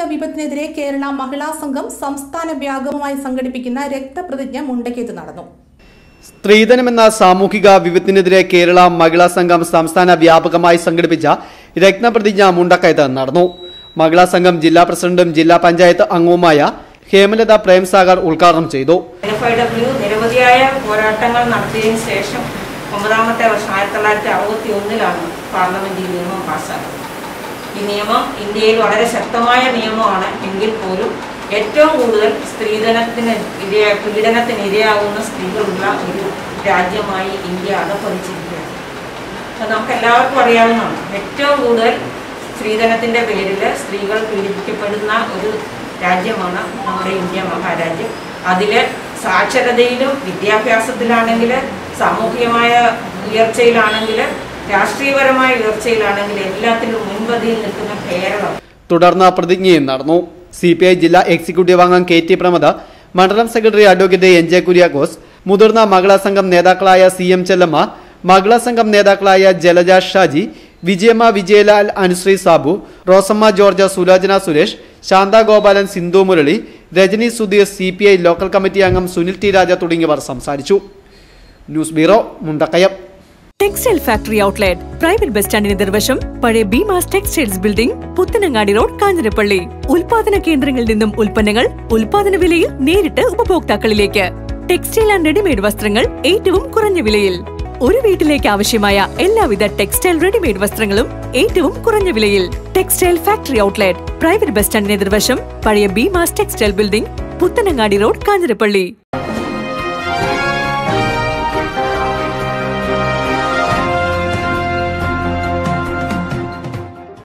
സാമൂഹിക വിപത്തിനെതിരെ കേരള മഹിളാ സംഘം സംസ്ഥാന വ്യാപകമായി സംഘടിപ്പിക്കുന്ന രക്തപ്രതിജ്ഞ മുണ്ടക്കയത്ത് നടന്നു സ്ത്രീധനമെന്ന സാമൂഹിക വിപത്തിനെതിരെ കേരള മഹിളാ സംഘം സംസ്ഥാന വ്യാപകമായി സംഘടിപ്പിച്ച രത്നപ്രതിജ്ഞ മുണ്ടക്കയത്ത് നടന്നു മഹിളാ സംഘം ജില്ലാ പ്രസിഡന്റും ജില്ലാ പഞ്ചായത്ത് അംഗവുമായ ഹേമലത പ്രേംസാഗർ ഉദ്ഘാടനം ചെയ്തു എഫ് ഐ ഡബ്ല്യു നിരവധിയായ പോരാട്ടങ്ങൾ നടത്തിയതിനു ശേഷം ഒമ്പതാമത്തെ വർഷം ആയിരത്തി തൊള്ളായിരത്തി അറുപത്തി ഒന്നിലാണ് പാർലമെന്റ് ഈ നിയമം പാസ്സാക്കുന്നത് ഈ നിയമം ഇന്ത്യയിൽ വളരെ ശക്തമായ നിയമമാണ് എങ്കിൽ പോലും ഏറ്റവും കൂടുതൽ സ്ത്രീധനത്തിന് ഇരയ പീഡനത്തിന് ഇരയാകുന്ന സ്ത്രീകളുള്ള ഒരു രാജ്യമായി ഇന്ത്യ അധപ്പതിച്ചിരിക്കുകയാണ് അത് നമുക്ക് എല്ലാവർക്കും അറിയാവുന്നതാണ് ഏറ്റവും കൂടുതൽ സ്ത്രീധനത്തിൻ്റെ പേരിൽ സ്ത്രീകൾ പീഡിപ്പിക്കപ്പെടുന്ന ഒരു രാജ്യമാണ് നമ്മുടെ ഇന്ത്യ മഹാരാജ്യം അതിൽ സാക്ഷരതയിലും വിദ്യാഭ്യാസത്തിലാണെങ്കിൽ സാമൂഹികമായ ഉയർച്ചയിലാണെങ്കിൽ രാഷ്ട്രീയപരമായ ഉയർച്ചയിലാണെങ്കിൽ എല്ലാത്തിലും മുൻപതിയിൽ നിൽക്കുന്ന കേരളം തുടർന്ന് പ്രതിജ്ഞയും നടന്നു സി പി ഐ ജില്ലാ എക്സിക്യൂട്ടീവ് അംഗം കെ ടി പ്രമദ് മണ്ഡലം secretary advocate N J Kuriakose മുതിർന്ന മഹിളാ സംഘം നേതാക്കളായ സി എം ചെല്ലമ്മ മഹിളാ സംഘം നേതാക്കളായ Jalaja Shaji Vijayamma Vijayalal Anusree Sabu Rosamma George Sulochana Suresh Santha Gopalan Sindhu Murali Rajani Sudheer C P I local committee അംഗം സുനിൽ ടി രാജ തുടങ്ങിയവർ സംസാരിച്ചു news bureau Mundakayam textile factory outlet private bus സ്റ്റാൻഡിന് നിർവശം പഴയ Beemas textiles building Puthanangadi road Kanjirappally ഉൽപാദന കേന്ദ്രങ്ങളിൽ നിന്നും ഉൽപ്പന്നങ്ങൾ ഉൽപാദന വിലയിൽ നേരിട്ട് ഉപഭോക്താക്കളിലേക്ക് ടെക്സ്റ്റൈൽ ആൻഡ് റെഡിമെയ്ഡ് വസ്ത്രങ്ങൾ ഏറ്റവും കുറഞ്ഞ വിലയിൽ ഒരു വീട്ടിലേക്ക് ആവശ്യമായ എല്ലാവിധ ടെക്സ്റ്റൈൽ റെഡിമെയ്ഡ് വസ്ത്രങ്ങളും ഏറ്റവും കുറഞ്ഞ വിലയിൽ textile factory outlet private bus സ്റ്റാൻഡിന് എതിർവശം പഴയ Beemas textile building Puthanangadi road Kanjirappally